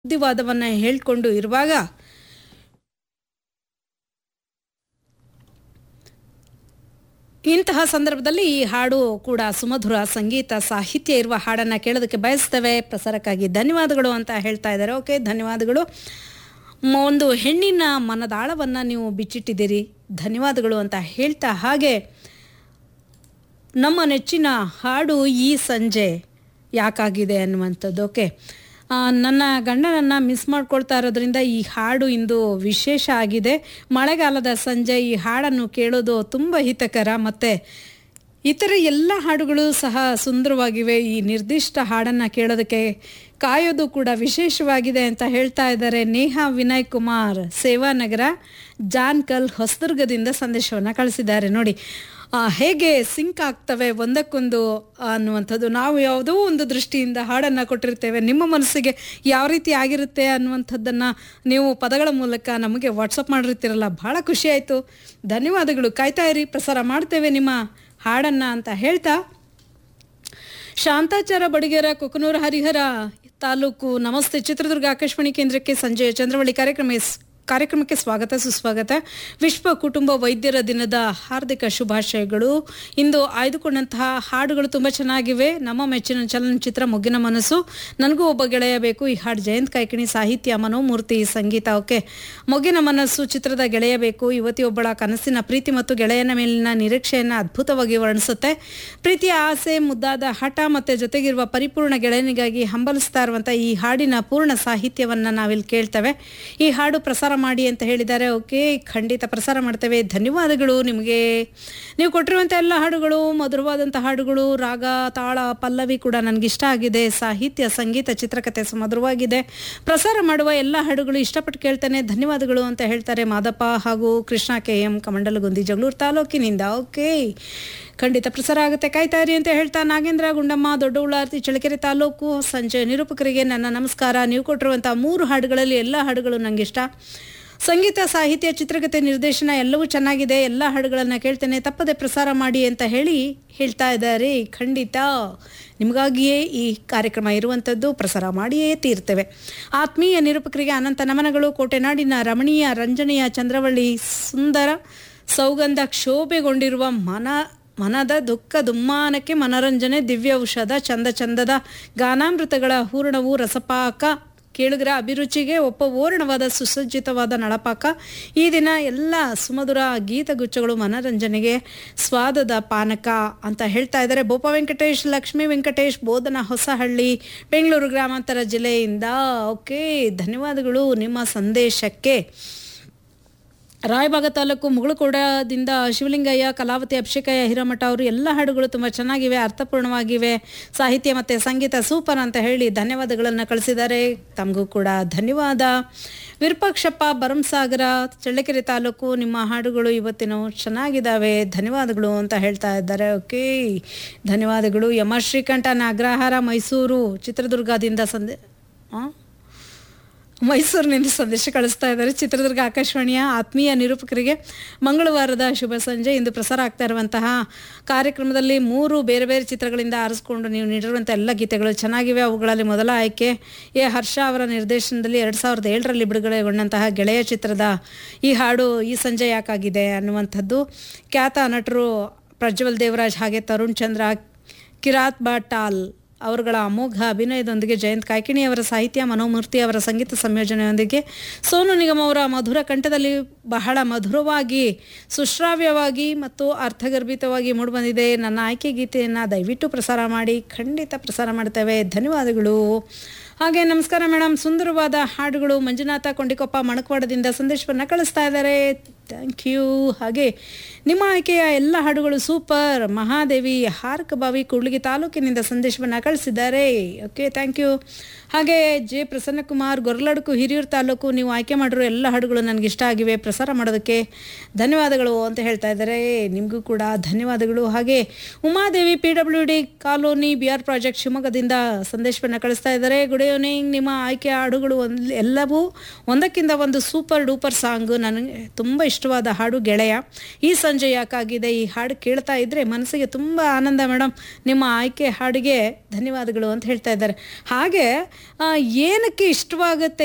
ಬುದ್ಧಿವಾದವನ್ನು ಹೇಳ್ಕೊಂಡು ಇರುವಾಗ ಇಂತಹ ಸಂದರ್ಭದಲ್ಲಿ ಈ ಹಾಡು ಕೂಡ ಸುಮಧುರ ಸಂಗೀತ ಸಾಹಿತ್ಯ ಇರುವ ಹಾಡನ್ನು ಕೇಳೋದಕ್ಕೆ ಬಯಸ್ತೇವೆ ಪ್ರಸಾರಕ್ಕಾಗಿ ಧನ್ಯವಾದಗಳು ಅಂತ ಹೇಳ್ತಾ ಇದ್ದಾರೆ ಓಕೆ ಧನ್ಯವಾದಗಳು ಮ- ಒಂದು ಹೆಣ್ಣಿನ ಮನದಾಳವನ್ನು ನೀವು ಬಿಚ್ಚಿಟ್ಟಿದ್ದೀರಿ ಧನ್ಯವಾದಗಳು ಅಂತ ಹೇಳ್ತಾ ಹಾಗೆ ನಮ್ಮ ನೆಚ್ಚಿನ ಹಾಡು ಈ ಸಂಜೆ ಯಾಕಾಗಿದೆ ಅನ್ನುವಂಥದ್ದು ಓಕೆ ಆ, ನನ್ನ ಗಂಡನನ್ನು ಮಿಸ್ ಮಾಡ್ಕೊಳ್ತಾ ಇರೋದ್ರಿಂದ ಈ ಹಾಡು ಇಂದು ವಿಶೇಷ ಆಗಿದೆ ಮಳೆಗಾಲದ ಸಂಜೆ ಈ ಹಾಡನ್ನು ಕೇಳೋದು ತುಂಬ ಹಿತಕರ ಮತ್ತು ಇತರ ಎಲ್ಲ ಹಾಡುಗಳು ಸಹ ಸುಂದರವಾಗಿವೆ ಈ ನಿರ್ದಿಷ್ಟ ಹಾಡನ್ನು ಕೇಳೋದಕ್ಕೆ ಕಾಯೋದು ಕೂಡ ವಿಶೇಷವಾಗಿದೆ ಅಂತ ಹೇಳ್ತಾ ಇದ್ದಾರೆ ನೇಹಾ ವಿನಯ್ ಕುಮಾರ್ ಸೇವಾನಗರ ಜಾನ್ಕಲ್ ಹೊಸದುರ್ಗದಿಂದ ಸಂದೇಶವನ್ನು ಕಳಿಸಿದ್ದಾರೆ ನೋಡಿ ಆ, ಹೇಗೆ ಸಿಂಕ್ ಆಗ್ತವೆ ಒಂದಕ್ಕೊಂದು ಅನ್ನುವಂಥದ್ದು ನಾವು ಯಾವುದೋ ಒಂದು ದೃಷ್ಟಿಯಿಂದ ಹಾಡನ್ನು ಕೊಟ್ಟಿರ್ತೇವೆ ನಿಮ್ಮ ಮನಸ್ಸಿಗೆ ಯಾವ ರೀತಿ ಆಗಿರುತ್ತೆ ಅನ್ನುವಂಥದ್ದನ್ನು ನೀವು ಪದಗಳ ಮೂಲಕ ನಮಗೆ ವಾಟ್ಸಪ್ ಮಾಡಿರ್ತೀರಲ್ಲ ಭಾಳ ಖುಷಿ ಆಯಿತು ಧನ್ಯವಾದಗಳು ಕಾಯ್ತಾ ಇರಿ ಪ್ರಸಾರ ಮಾಡ್ತೇವೆ ನಿಮ್ಮ ಹಾಡನ್ನು ಅಂತ ಹೇಳ್ತಾ ಶಾಂತಾಚಾರ ಬಡಿಗೆರ ಕೊಕನೂರು ಹರಿಹರ ತಾಲೂಕು ನಮಸ್ತೆ ಚಿತ್ರದುರ್ಗ ಆಕಾಶವಾಣಿ ಕೇಂದ್ರಕ್ಕೆ ಸಂಜೆ ಚಂದ್ರವಳ್ಳಿ ಕಾರ್ಯಕ್ರಮ ಕಾರ್ಯಕ್ರಮಕ್ಕೆ ಸ್ವಾಗತ ಸುಸ್ವಾಗತ ವಿಶ್ವ ಕುಟುಂಬ ವೈದ್ಯರ ದಿನದ ಹಾರ್ದಿಕ ಶುಭಾಶಯಗಳು ಇಂದು ಆಯ್ದುಕೊಂಡಂತಹ ಹಾಡುಗಳು ತುಂಬ ಚೆನ್ನಾಗಿವೆ ನಮ್ಮ ಮೆಚ್ಚಿನ ಚಲನಚಿತ್ರ ಮುಗ್ಗಿನ ಮನಸ್ಸು ನನಗೂ ಒಬ್ಬ ಗೆಳೆಯ ಬೇಕು ಈ ಹಾಡು ಜಯಂತ್ ಕೈಕಿಣಿ ಸಾಹಿತ್ಯ ಮನೋಮೂರ್ತಿ ಸಂಗೀತ ಓಕೆ ಮೊಗ್ಗಿನ ಮನಸ್ಸು ಚಿತ್ರದ ಗೆಳೆಯ ಬೇಕು ಯುವತಿಯೊಬ್ಬಳ ಕನಸಿನ ಪ್ರೀತಿ ಮತ್ತು ಗೆಳೆಯನ ಮೇಲಿನ ನಿರೀಕ್ಷೆಯನ್ನು ಅದ್ಭುತವಾಗಿ ವರ್ಣಿಸುತ್ತೆ ಪ್ರೀತಿಯ ಆಸೆ ಮುದ್ದಾದ ಹಠ ಮತ್ತೆ ಜೊತೆಗಿರುವ ಪರಿಪೂರ್ಣ ಗೆಳೆಯನಿಗಾಗಿ ಹಂಬಲಿಸ್ತಾ ಇರುವಂಥ ಈ ಹಾಡಿನ ಪೂರ್ಣ ಸಾಹಿತ್ಯವನ್ನು ನಾವಿಲ್ಲಿ ಕೇಳ್ತೇವೆ ಈ ಹಾಡು ಪ್ರಸಾರ ಮಾಡಿ ಅಂತ ಹೇಳಿದ್ದಾರೆ ಓಕೆ ಖಂಡಿತ ಪ್ರಸಾರ ಮಾಡ್ತೇವೆ ಧನ್ಯವಾದಗಳು ನಿಮಗೆ ನೀವು ಕೊಟ್ಟಿರುವಂಥ ಎಲ್ಲ ಹಾಡುಗಳು ಮಧುರವಾದಂಥ ಹಾಡುಗಳು ರಾಗ ತಾಳ ಪಲ್ಲವಿ ಕೂಡ ನನಗಿಷ್ಟ ಆಗಿದೆ ಸಾಹಿತ್ಯ ಸಂಗೀತ ಚಿತ್ರಕಥೆ ಸುಮಧುರವಾಗಿದೆ ಪ್ರಸಾರ ಮಾಡುವ ಎಲ್ಲ ಹಾಡುಗಳು ಇಷ್ಟಪಟ್ಟು ಕೇಳ್ತೇನೆ ಧನ್ಯವಾದಗಳು ಅಂತ ಹೇಳ್ತಾರೆ ಮಾದಪ್ಪ ಹಾಗೂ ಕೃಷ್ಣ ಕೆ ಎಂ ಕಮಂಡಲಗುಂದಿ ಜಗಳೂರು ತಾಲೂಕಿನಿಂದ ಓಕೆ ಖಂಡಿತ ಪ್ರಸಾರ ಆಗುತ್ತೆ ಕಾಯ್ತಾ ಇರಿ ಅಂತ ಹೇಳ್ತಾ ನಾಗೇಂದ್ರ ಗುಂಡಮ್ಮ ದೊಡ್ಡ ಉಳ್ಳಾರ್ತಿ ಚಳ್ಳಕೆರೆ ತಾಲೂಕು ಸಂಜೆ ನಿರೂಪಕರಿಗೆ ನನ್ನ ನಮಸ್ಕಾರ ನೀವು ಕೊಟ್ಟಿರುವಂಥ ಮೂರು ಹಾಡುಗಳಲ್ಲಿ ಎಲ್ಲ ಹಾಡುಗಳು ನನಗೆ ಇಷ್ಟ ಸಂಗೀತ ಸಾಹಿತ್ಯ ಚಿತ್ರಕಥೆ ನಿರ್ದೇಶನ ಎಲ್ಲವೂ ಚೆನ್ನಾಗಿದೆ ಎಲ್ಲ ಹಾಡುಗಳನ್ನು ಕೇಳ್ತೇನೆ ತಪ್ಪದೆ ಪ್ರಸಾರ ಮಾಡಿ ಅಂತ ಹೇಳಿ ಹೇಳ್ತಾ ಇದ್ದಾರೆ ಖಂಡಿತ ನಿಮಗಾಗಿಯೇ ಈ ಕಾರ್ಯಕ್ರಮ ಇರುವಂಥದ್ದು ಪ್ರಸಾರ ಮಾಡಿಯೇ ತೀರ್ತೇವೆ ಆತ್ಮೀಯ ನಿರೂಪಕರಿಗೆ ಅನಂತ ನಮನಗಳು ಕೋಟೆನಾಡಿನ ರಮಣೀಯ ರಂಜನೆಯ ಚಂದ್ರವಳ್ಳಿ ಸುಂದರ ಸೌಗಂಧ ಕ್ಷೋಭೆಗೊಂಡಿರುವ ಮನ ಮನದ ದುಃಖ ದುಮ್ಮಾನಕ್ಕೆ ಮನರಂಜನೆ ದಿವ್ಯ ಔಷಧ ಚಂದ ಚಂದದ ಗಾನಾಮೃತಗಳ ಹೂರಣವು ರಸಪಾಕ ಕೇಳುಗರ ಅಭಿರುಚಿಗೆ ಒಪ್ಪ ಓರಣವಾದ ಸುಸಜ್ಜಿತವಾದ ನಳಪಾಕ ಈ ದಿನ ಎಲ್ಲ ಸುಮಧುರ ಗೀತಗುಚ್ಛಗಳು ಮನರಂಜನೆಗೆ ಸ್ವಾದದ ಪಾನಕ ಅಂತ ಹೇಳ್ತಾ ಇದ್ದಾರೆ ಬೋಪ ವೆಂಕಟೇಶ್ ಲಕ್ಷ್ಮೀ ವೆಂಕಟೇಶ್ ಬೋಧನ ಹೊಸಹಳ್ಳಿ ಬೆಂಗಳೂರು ಗ್ರಾಮಾಂತರ ಜಿಲ್ಲೆಯಿಂದ ಓಕೆ ಧನ್ಯವಾದಗಳು ನಿಮ್ಮ ಸಂದೇಶಕ್ಕೆ ರಾಯಬಾಗ ತಾಲೂಕು ಮುಗಳಕೋಡದಿಂದ ಶಿವಲಿಂಗಯ್ಯ ಕಲಾವತಿ ಅಭಿಷೇಕಯ್ಯ ಹಿರಮಠ ಅವರು ಎಲ್ಲ ಹಾಡುಗಳು ತುಂಬ ಚೆನ್ನಾಗಿವೆ ಅರ್ಥಪೂರ್ಣವಾಗಿವೆ ಸಾಹಿತ್ಯ ಮತ್ತು ಸಂಗೀತ ಸೂಪರ್ ಅಂತ ಹೇಳಿ ಧನ್ಯವಾದಗಳನ್ನು ಕಳಿಸಿದ್ದಾರೆ ತಮಗೂ ಕೂಡ ಧನ್ಯವಾದ ವಿರೂಪಾಕ್ಷಪ್ಪ ಭರಮಸಾಗರ ಚಳ್ಳಕೆರೆ ತಾಲೂಕು ನಿಮ್ಮ ಹಾಡುಗಳು ಇವತ್ತಿನ ಚೆನ್ನಾಗಿದ್ದಾವೆ ಧನ್ಯವಾದಗಳು ಅಂತ ಹೇಳ್ತಾ ಇದ್ದಾರೆ ಓಕೆ ಧನ್ಯವಾದಗಳು ಯಮ ಶ್ರೀಕಂಠ ನಾಗ್ರಹಾರ ಮೈಸೂರು ಚಿತ್ರದುರ್ಗದಿಂದ ಸಂದೆ ಹಾಂ ಮೈಸೂರಿನಿಂದ ಸಂದೇಶ ಕಳಿಸ್ತಾ ಇದ್ದಾರೆ ಚಿತ್ರದುರ್ಗ ಆಕಾಶವಾಣಿಯ ಆತ್ಮೀಯ ನಿರೂಪಕರಿಗೆ ಮಂಗಳವಾರದ ಶುಭ ಸಂಜೆ ಇಂದು ಪ್ರಸಾರ ಆಗ್ತಾ ಇರುವಂತಹ ಕಾರ್ಯಕ್ರಮದಲ್ಲಿ ಮೂರು ಬೇರೆ ಬೇರೆ ಚಿತ್ರಗಳಿಂದ ಆರಿಸ್ಕೊಂಡು ನೀವು ನೀಡಿರುವಂಥ ಎಲ್ಲ ಗೀತೆಗಳು ಚೆನ್ನಾಗಿವೆ ಅವುಗಳಲ್ಲಿ ಮೊದಲ ಆಯ್ಕೆ ಎ ಹರ್ಷ ಅವರ ನಿರ್ದೇಶನದಲ್ಲಿ ಎರಡು ಸಾವಿರದ ಏಳರಲ್ಲಿ ಬಿಡುಗಡೆಗೊಂಡಂತಹ ಗೆಳೆಯ ಚಿತ್ರದ ಈ ಹಾಡು ಈ ಸಂಜೆ ಯಾಕಾಗಿದೆ ಅನ್ನುವಂಥದ್ದು ಖ್ಯಾತ ನಟರು ಪ್ರಜ್ವಲ್ ದೇವರಾಜ್ ಹಾಗೆ ತರುಣ್ ಚಂದ್ರ ಕಿರಾತ್ ಬಾಟಾಲ್ ಅವರುಗಳ ಅಮೋಘ ಅಭಿನಯದೊಂದಿಗೆ ಜಯಂತ್ ಕಾಯ್ಕಿಣಿ ಅವರ ಸಾಹಿತ್ಯ ಮನೋಮೂರ್ತಿ ಅವರ ಸಂಗೀತ ಸಂಯೋಜನೆಯೊಂದಿಗೆ ಸೋನು ನಿಗಮ್ ಅವರ ಮಧುರ ಕಂಠದಲ್ಲಿ ಬಹಳ ಮಧುರವಾಗಿ ಸುಶ್ರಾವ್ಯವಾಗಿ ಮತ್ತು ಅರ್ಥಗರ್ಭಿತವಾಗಿ ಮೂಡಿಬಂದಿದೆ ನನ್ನ ಆಯ್ಕೆ ಗೀತೆಯನ್ನು ದಯವಿಟ್ಟು ಪ್ರಸಾರ ಮಾಡಿ ಖಂಡಿತ ಪ್ರಸಾರ ಮಾಡ್ತೇವೆ ಧನ್ಯವಾದಗಳು ಹಾಗೆ ನಮಸ್ಕಾರ ಮೇಡಮ್ ಸುಂದರವಾದ ಹಾಡುಗಳು ಮಂಜುನಾಥ ಕೊಂಡಿಕೊಪ್ಪ ಮಣಕವಾಡದಿಂದ ಸಂದೇಶವನ್ನು ಕಳಿಸ್ತಾ ಇದ್ದಾರೆ ಥ್ಯಾಂಕ್ ಯು ಹಾಗೆ ನಿಮ್ಮ ಆಯ್ಕೆಯ ಎಲ್ಲ ಹಾಡುಗಳು ಸೂಪರ್ ಮಹಾದೇವಿ ಹಾರ್ಕಬಾವಿ ಕೂಡ್ಲಿಗಿ ತಾಲೂಕಿನಿಂದ ಸಂದೇಶವನ್ನು ಕಳಿಸಿದ್ದಾರೆ ಓಕೆ ಥ್ಯಾಂಕ್ ಯು ಹಾಗೆ ಜೆ ಪ್ರಸನ್ನಕುಮಾರ್ ಗೊರ್ಲಡ್ಕು ಹಿರಿಯೂರು ತಾಲೂಕು ನೀವು ಆಯ್ಕೆ ಮಾಡಿರೋ ಎಲ್ಲ ಹಾಡುಗಳು ನನಗೆ ಇಷ್ಟ ಆಗಿವೆ ಪ್ರಸಾರ ಮಾಡೋದಕ್ಕೆ ಧನ್ಯವಾದಗಳು ಅಂತ ಹೇಳ್ತಾ ಇದ್ದಾರೆ ನಿಮಗೂ ಕೂಡ ಧನ್ಯವಾದಗಳು ಹಾಗೆ Umadevi P W D colony B R project ಶಿವಮೊಗ್ಗದಿಂದ ಸಂದೇಶವನ್ನು ಕಳಿಸ್ತಾ ಇದ್ದಾರೆ ಗುಡ್ ಈವ್ನಿಂಗ್ ನಿಮ್ಮ ಆಯ್ಕೆ ಹಾಡುಗಳು ಒಂದು ಎಲ್ಲವೂ ಒಂದಕ್ಕಿಂತ ಒಂದು ಸೂಪರ್ ಡೂಪರ್ ಸಾಂಗು ನನಗೆ ತುಂಬ ಇಷ್ಟವಾದ ಹಾಡು ಗೆಳೆಯ ಈ ಸಂಜೆ ಯಾಕಾಗಿದೆ ಈ ಹಾಡು ಕೇಳ್ತಾ ಇದ್ರೆ ಮನಸ್ಸಿಗೆ ತುಂಬ ಆನಂದ ಮೇಡಮ್ ನಿಮ್ಮ ಆಯ್ಕೆ ಹಾಡಿಗೆ ಧನ್ಯವಾದಗಳು ಅಂತ ಹೇಳ್ತಾ ಇದ್ದಾರೆ ಹಾಗೆ ಆ, ಏನಕ್ಕೆ ಇಷ್ಟವಾಗುತ್ತೆ